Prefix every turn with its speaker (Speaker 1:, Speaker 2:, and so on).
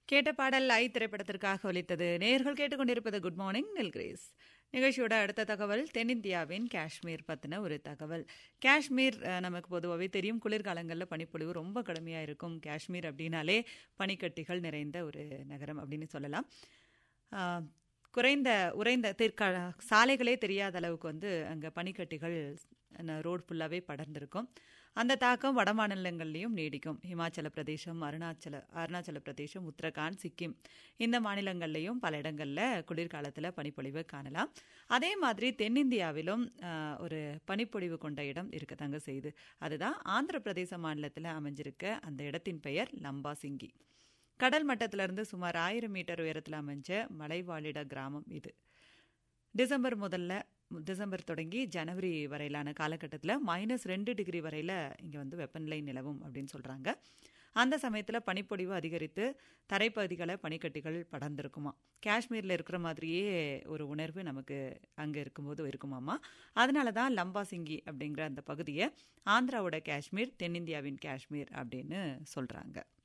Speaker 1: கேட்ட பாடல் ஐ திரைப்படத்திற்காக ஒலித்தது நேர்கள் கேட்டுக்கொண்டிருப்பது குட் மார்னிங் நெல்கிரேஸ் நிகழ்ச்சியோட அடுத்த தகவல் தென்னிந்தியாவின் காஷ்மீர் பற்றின ஒரு தகவல் காஷ்மீர் அஹ், நமக்கு பொதுவாகவே தெரியும் குளிர்காலங்களில் பனிப்பொழிவு ரொம்ப கடுமையாக இருக்கும் காஷ்மீர் அப்படின்னாலே பனிக்கட்டிகள் நிறைந்த ஒரு நகரம் அப்படின்னு சொல்லலாம் ஆஹ், குறைந்த உறைந்த தெற்க சாலைகளே தெரியாத அளவுக்கு வந்து அங்கே பனிக்கட்டிகள் ரோடு ஃபுல்லாகவே படர்ந்திருக்கும் அந்த தாக்கம் வட மாநிலங்கள்லையும் நீடிக்கும் ஹிமாச்சல பிரதேசம் அருணாச்சல அருணாச்சல பிரதேசம் உத்தரகாண்ட் சிக்கிம் இந்த மாநிலங்கள்லையும் பல இடங்களில் குளிர்காலத்தில் பனிப்பொழிவு காணலாம் அதே மாதிரி தென்னிந்தியாவிலும் ஆஹ், ஒரு பனிப்பொழிவு கொண்ட இடம் இருக்கத்தாங்க செய்யுது அதுதான் ஆந்திர பிரதேச மாநிலத்தில் அமைஞ்சிருக்க அந்த இடத்தின் பெயர் லம்பாசிங்கி கடல் மட்டத்திலிருந்து சுமார் ஆயிரம் மீட்டர் உயரத்தில் அமைஞ்ச மலைவாழிட கிராமம் இது டிசம்பர் முதல்ல டிசம்பர் தொடங்கி ஜனவரி வரையிலான காலகட்டத்தில் மைனஸ் ரெண்டு டிகிரி வரையில் இங்கே வந்து வெப்பநிலை நிலவும் அப்படின்னு சொல்கிறாங்க அந்த சமயத்தில் பனிப்பொழிவு அதிகரித்து தரைப்பகுதிகளை பனிக்கட்டிகள் படர்ந்திருக்குமா காஷ்மீரில் இருக்கிற மாதிரியே ஒரு உணர்வு நமக்கு அங்கே இருக்கும்போது இருக்குமாமா அதனால தான் லம்பாசிங்கி அப்படிங்கிற அந்த பகுதியை ஆந்திராவோட காஷ்மீர் தென்னிந்தியாவின் காஷ்மீர் அப்படின்னு சொல்கிறாங்க